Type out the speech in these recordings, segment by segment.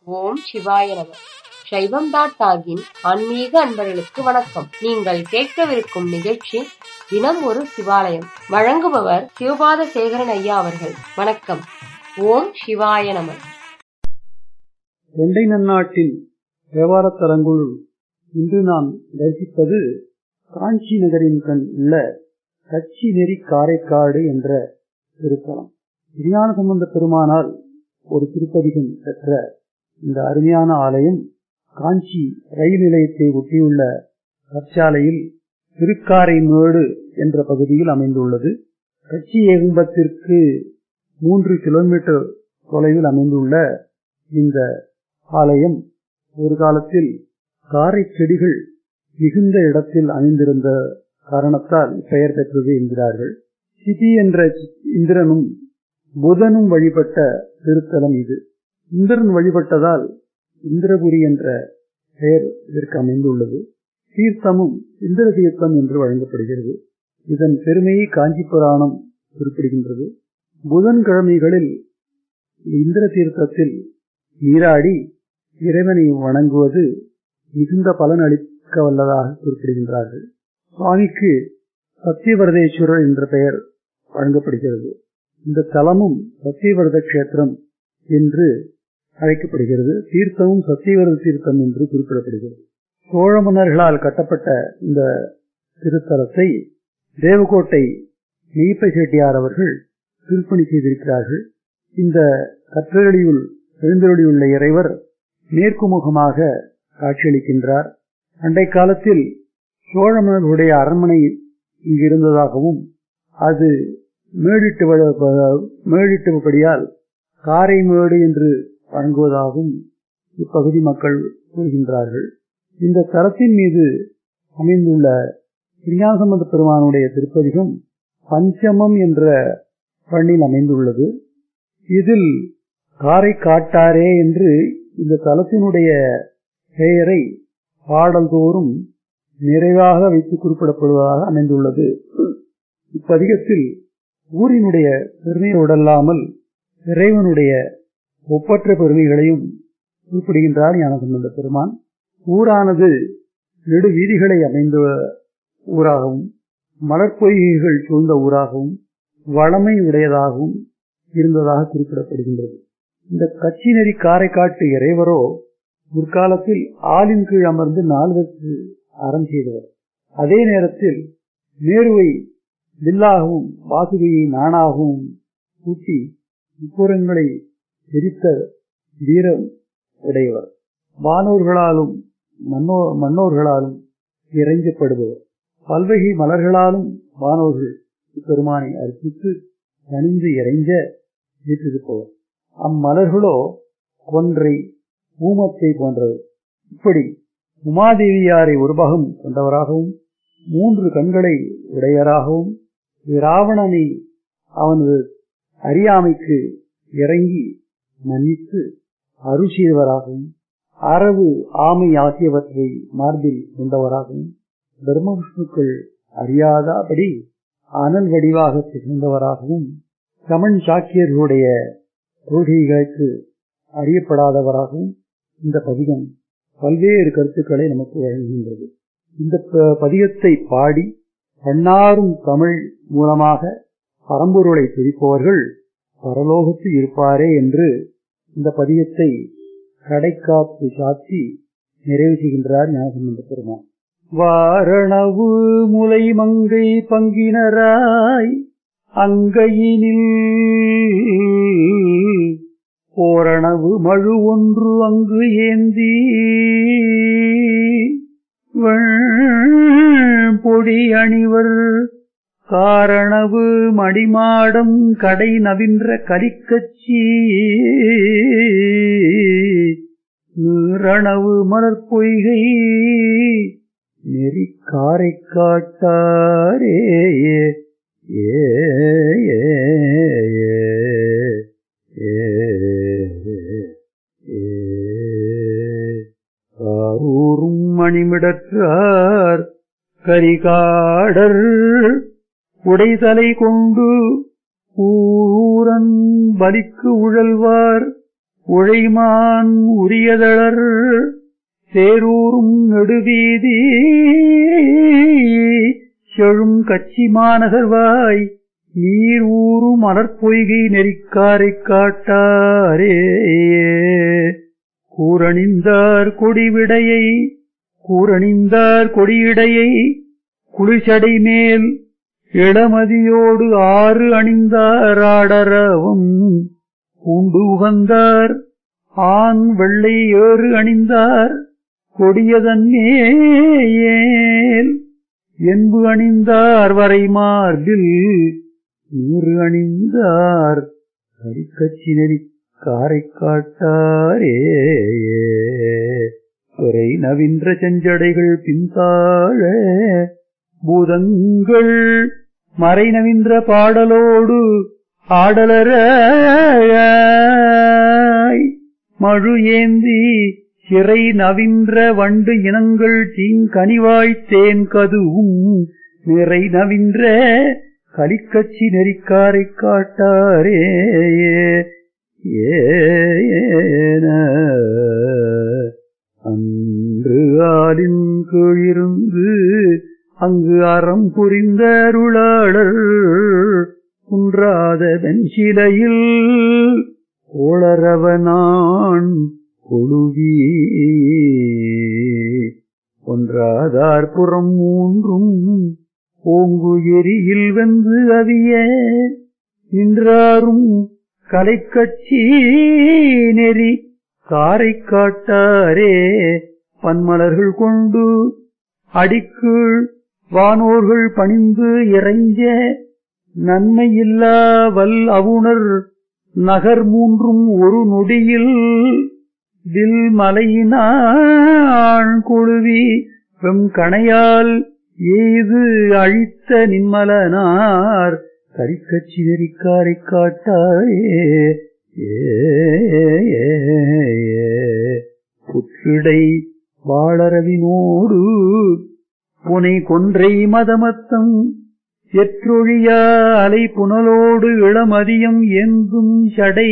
ஓம் சிவாய நம சைவம் டாட் டாகின் ஆன்மீக அன்பர்களுக்கு வணக்கம் நீங்கள் கேட்கவிருக்கும் நிகழ்ச்சி தினம் ஒரு சிவாலயம் வழங்குபவர் சிவபாத சேகரன் ஐயா அவர்கள் வணக்கம் ஓம் சிவாய நம தொண்டை நன்னாட்டின் வியாபாரத் தலங்களுள் இன்று நாம் தரிசிப்பது காஞ்சி நகரின் கண் உள்ள கச்சி நெறி காரைக்காடு என்ற திருத்தலம் விஞ்ஞான சம்பந்த பெருமானால் ஒரு திருப்பதிகம் பெற்ற இந்த அருமையான ஆலயம் காஞ்சி ரயில் நிலையத்தை ஒட்டியுள்ள கற்சாலையில் திருக்காரைமேடு என்ற பகுதியில் அமைந்துள்ளது கட்சி ஏகும்பத்திற்கு மூன்று கிலோமீட்டர் தொலைவில் அமைந்துள்ள இந்த ஆலயம் ஒரு காலத்தில் காரை செடிகள் மிகுந்த இடத்தில் அமைந்திருந்த காரணத்தால் பெயர் பெற்றது என்கிறார்கள் சிதி என்ற இந்திரனும் புதனும் வழிபட்ட திருத்தலம் இது இந்திரன் வழிபட்டதால் இந்திரபுரி என்ற பெயர் இதற்கு அமைந்துள்ளது தீர்த்தமும் இந்திர தீர்த்தம் என்று வழங்கப்படுகிறது இதன் பெருமையை காஞ்சி புராணம் குறிப்பிடுகின்றது புதன்கிழமைகளில் இந்திர தீர்த்தத்தில் நீராடி இறைவனை வணங்குவது மிகுந்த பலன் அளிக்க வல்லதாக குறிப்பிடுகின்றார்கள் சுவாமிக்கு சத்தியவரதேஸ்வரர் என்ற பெயர் வழங்கப்படுகிறது இந்த தலமும் சத்தியவரத கஷேத்திரம் என்று அழைக்கப்படுகிறது தீர்த்தமும் சத்தியவரத தீர்த்தம் என்று குறிப்பிடப்படுகிறது சோழ மன்னர்களால் கட்டப்பட்ட இந்த திருத்தலத்தை தேவகோட்டை மெய்ப்ப செட்டியார் அவர்கள் திருப்பணி செய்திருக்கிறார்கள் இந்த கற்றளியுள் எழுந்தருளியுள்ள இறைவர் மேற்குமுகமாக காட்சியளிக்கின்றார் அண்டை காலத்தில் சோழ மன்னர்களுடைய அரண்மனை இங்கு இருந்ததாகவும் அது மேடிட்டு மேடிட்டபடியால் காரைமேடு என்று வழங்குவதாகவும் இப்பகுதி மக்கள் கூறுகின்றார்கள் இந்த தரத்தின் மீது அமைந்துள்ள விஞ்ஞானசம்பந்த பெருமானுடைய திருப்பதிகம் பஞ்சமம் என்ற பண்ணில் அமைந்துள்ளது இதில் காரை காட்டாரே என்று இந்த தலத்தினுடைய பெயரை பாடல்தோறும் நிறைவாக வைத்து குறிப்பிடப்படுவதாக அமைந்துள்ளது இப்பதிகத்தில் ஊரினுடைய பெருமையோடல்லாமல் இறைவனுடைய ஒப்பற்ற பெருமைகளையும் குறிப்பிடுகின்றார் ஞானசம்பந்த பெருமான் ஊரானது நெடு வீதிகளை அமைந்த ஊராகவும் மலர்பொய்கைகள் சூழ்ந்த ஊராகவும் வளமை உடையதாகவும் இருந்ததாக குறிப்பிடப்படுகின்றது இந்த கட்சி நெறி காரைக்காட்டு இறைவரோ முற்காலத்தில் ஆளின் கீழ் அமர்ந்து நால்வதற்கு அறம் செய்தவர் அதே நேரத்தில் மேருவை வில்லாகவும் வாசுகையை நானாகவும் கூட்டி முப்புறங்களை எரித்த வீரம் உடையவர் வானோர்களாலும் மன்னோ மன்னோர்களாலும் இறைஞ்சப்படுபவர் பல்வகை மலர்களாலும் வானோர்கள் பெருமானை அர்ப்பித்து தனிந்து இறைஞ்ச வீட்டிருப்பவர் அம்மலர்களோ கொன்றை ஊமத்தை போன்றது இப்படி உமாதேவியாரை ஒரு பாகம் கொண்டவராகவும் மூன்று கண்களை உடையராகவும் ராவணனை அவனது அறியாமைக்கு இறங்கி மன்னித்து அருள் செய்தவராகவும் அரவு ஆமை ஆகியவற்றை மார்பில் கொண்டவராகவும் தர்ம விஷ்ணுக்கள் அறியாதபடி அனல் வடிவாக திகழ்ந்தவராகவும் சமன் சாக்கியர்களுடைய கொள்கைகளுக்கு அறியப்படாதவராகவும் இந்த பதிகம் பல்வேறு கருத்துக்களை நமக்கு வழங்குகின்றது இந்த பதிகத்தை பாடி பன்னாரும் தமிழ் மூலமாக பரம்பொருளை தெரிப்பவர்கள் பரலோகத்து இருப்பாரே என்று இந்த பதிகத்தை கடைக்காப்பு சாத்தி நிறைவு செய்கின்றார் ஞானசம்பந்த பெருமான் வாரணவு முலை மங்கை பங்கினராய் அங்கையினில் ஓரணவு மழு ஒன்று அங்கு ஏந்தி பொடி அணிவர் காரணவு மடிமாடம் கடை நவின்ற கலிக்கச்சி ரணவு மலர் பொய்கை நெறி காரை காட்டாரே ஏ காரூரும் மணிமிடற்றார் கரிகாடர் உடைதலை கொண்டு ஊரன் பலிக்கு உழல்வார் உழைமான் உரியதளர் தேரூரும் நெடுவீதி செழும் கச்சி மாநகர்வாய் நீர் ஊரும் மலர்பொய்கை நெறிக்காரைக் காட்டாரே கூரணிந்தார் கொடிவிடையை கூரணிந்தார் கொடியிடையை குளிர்ச்சடை மேல் இளமதியோடு ஆறு அணிந்தார் ஆடரவம் பூண்டு உகந்தார் ஆண் வெள்ளை ஏறு அணிந்தார் கொடியதன்னேல் என்பு அணிந்தார் வரை மார்பில் நீரு அணிந்தார் கரிக்கச்சினரி காரை காட்டாரே துறை நவின்ற செஞ்சடைகள் பின்தாழ பூதங்கள் மறை நவின்ற பாடலோடு ஆடலராய் மழு ஏந்தி சிறை நவின்ற வண்டு இனங்கள் தீங்கனிவாய் தேன் கதுவும் நிறை நவின்ற கலிக்கச்சி நெறிக்காரை காட்டாரே ஏன அன்று ஆலின் கீழிருந்து அங்கு அறம் புரிந்த அருளாளர் குன்றாத வெஞ்சிலையில் கோளரவனான் கொழுவி ஒன்றாதார் புறம் மூன்றும் ஓங்கு எரியில் வெந்து அவிய நின்றாரும் கலைக்கட்சி நெறி காரை காட்டாரே பன்மலர்கள் கொண்டு அடிக்குள் வானோர்கள் பணிந்து இறைஞ்ச நன்மையில்லா வல் அவுணர் நகர் மூன்றும் ஒரு நொடியில் வில் மலையினான் குழுவி வெம் கணையால் எய்து அழித்த நின்மலனார் கரிக்கச்சி நெறிக்காரை காட்டாயே புற்றிடை வாழறவினோடு புனை கொன்றை மதமத்தம் எற்றொழியா அலை புனலோடு இளமதியம் ஏந்தும் சடை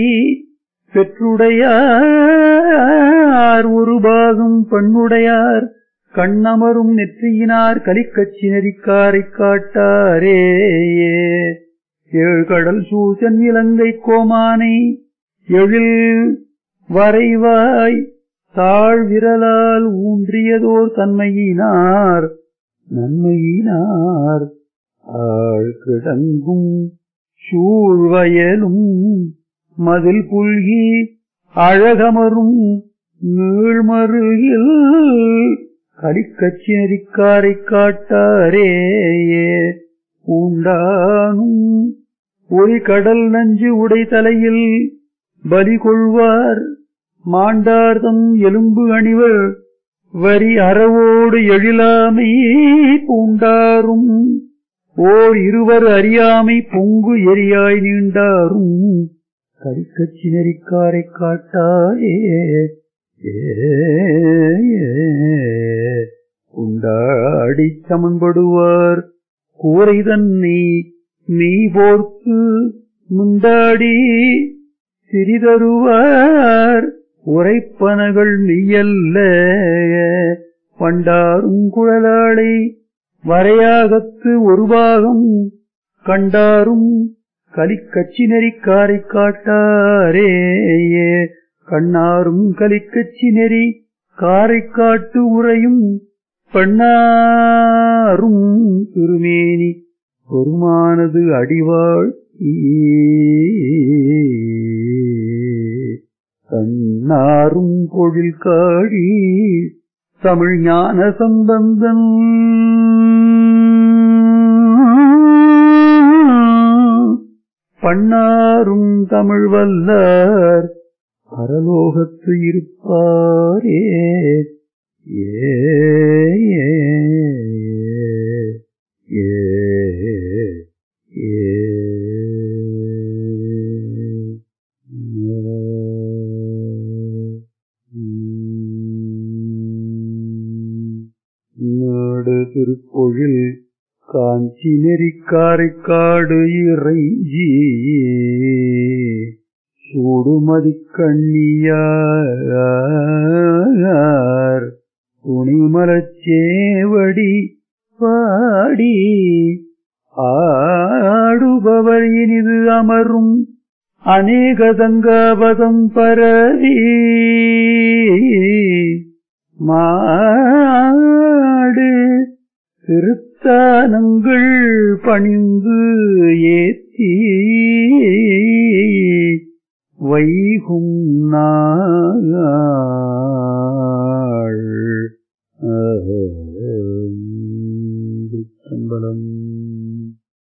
பெற்றுடையார் ஒரு பாகம் பெண்ணுடையார் கண்ணமரும் நெற்றியினார் கலிக்கச்சி நெறிக்காரை காட்டாரே ஏழு கடல் சூசன் இலங்கை கோமானை எழில் வரைவாய் தாழ் விரலால் ஊன்றியதோர் தன்மையினார் நன்மையினார் ஆழ் கிடங்கும் சூழ்வயலும் மதில் புல்கி அழகமரும் நீழ்மருகில் கலிக்கச்சி நெறிக்காரை காட்டாரே உண்டானும் ஒரு கடல் நஞ்சு உடை தலையில் பலி கொள்வார் மாண்டார்தம் எலும்பு அணிவர் வரி அறவோடு எழிலாமை பூண்டாரும் ஓர் இருவர் அறியாமை பொங்கு எரியாய் நீண்டாரும் கரிக்கச்சி நெறிக்காரை காட்டாயே உண்டாடி சமன்படுவார் கூரை தன்னை மெய் போர்த்து முந்தாடி சிறிதருவார் உரைப்பனகள் மெய்யல்ல பண்டாரும் குழலாளை வரையாகத்து ஒரு பாகம் கண்டாரும் கலிக்கச்சி நெறிக்காரை காட்டாரே கண்ணாரும் கலிக்கச்சி நெறி காரை காட்டு உரையும் பெண்ணாரும் திருமேனி பெருமானது அடிவாள் கண்ணாரும் பொழில் காழி தமிழ் ஞான சம்பந்தன் பண்ணாரும் தமிழ் வல்லார் பரலோகத்து இருப்பாரே ஏ ஏ ஏ ஏ நாடு திருப்பொழில் காஞ்சி நெறிக்காரை காடு இறைஞ்சி சூழ் கொடுமதி கண்ணியார் துணிமலச்சேவடி பாடி ஆடுபவர் இனிது அமரும் அநேக தங்காபதம் பரவி மாடு திருத்தானங்கள் பணிந்து ஏத்தி வைகும் நாள்